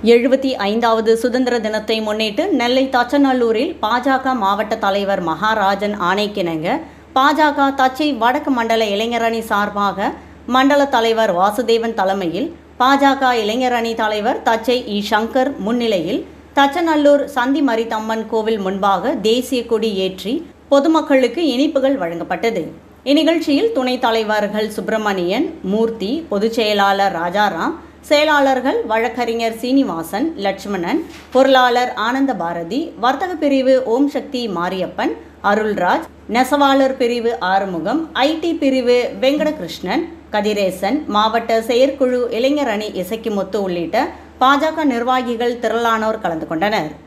எழுபத்தி ஐந்தாவது சுதந்திர தினத்தை முன்னிட்டு நெல்லை தச்சநல்லூரில் பாஜக மாவட்ட தலைவர் மகாராஜன் ஆணைக்கிணங்க பாஜக தச்சை வடக்கு மண்டல இளைஞரணி சார்பாக மண்டல தலைவர் வாசுதேவன் தலைமையில் பாஜக இளைஞரணி தலைவர் தச்சை இ சங்கர் முன்னிலையில் தச்சநல்லூர் சந்தி மரித்தம்மன் கோவில் முன்பாக தேசிய கொடி ஏற்றி பொதுமக்களுக்கு இனிப்புகள் வழங்கப்பட்டது இந்நிகழ்ச்சியில் துணைத் தலைவர்கள் சுப்பிரமணியன் மூர்த்தி பொதுச் செயலாளர் ராஜாராம் செயலாளர்கள் வழக்கறிஞர் சீனிவாசன் லட்சுமணன் பொருளாளர் ஆனந்த பாரதி வர்த்தக பிரிவு ஓம் சக்தி மாரியப்பன் அருள்ராஜ் நெசவாளர் பிரிவு ஆறுமுகம் ஐடி பிரிவு வெங்கடகிருஷ்ணன் கதிரேசன் மாவட்ட செயற்குழு இளைஞர் அணி இசக்கிமுத்து உள்ளிட்ட பாஜக நிர்வாகிகள் திரளானோர் கலந்து கொண்டனர்